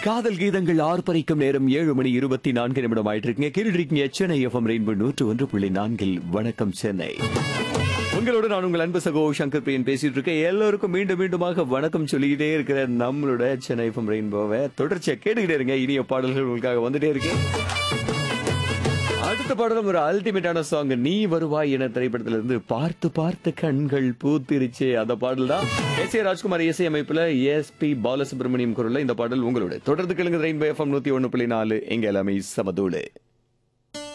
காதல் கீதங்கள் ஆர்ப்பரிக்கும் நேரம் ஏழு மணி இருபத்தி நான்கு நிமிடம் ஆயிட்டு இருக்கீங்க கேட்டுட்டு இருக்கீங்க சென்னை எஃப்எம் ரெயின்போ நூற்று ஒன்று புள்ளி நான்கில் வணக்கம் சென்னை உங்களோட நான் உங்கள் அன்பு சகோ சங்கர் பிரியன் பேசிட்டு இருக்கேன் எல்லோருக்கும் மீண்டும் மீண்டுமாக வணக்கம் சொல்லிக்கிட்டே இருக்கிற நம்மளோட சென்னை எஃப்எம் ரெயின்போவை தொடர்ச்சியா கேட்டுக்கிட்டே இருங்க இனிய பாடல்கள் உங்களுக்காக வந்துட்டே இருக்கு அடுத்த பாடலும் ஒரு அல்டிமேட்டான சாங் நீ வருவாய் என திரைப்படத்துல இருந்து பார்த்து பார்த்து கண்கள் பூத்திருச்சே அந்த பாடல் தான் எஸ் ஏ ராஜ்குமார் இசை அமைப்புல எஸ் பி பாலசுப்ரமணியம் குரல்ல இந்த பாடல் உங்களோட தொடர்ந்து கேளுங்க ரெயின்போ எஃப்எம் நூத்தி ஒண்ணு புள்ளி நாலு எங்க எல்லாமே சமதூடு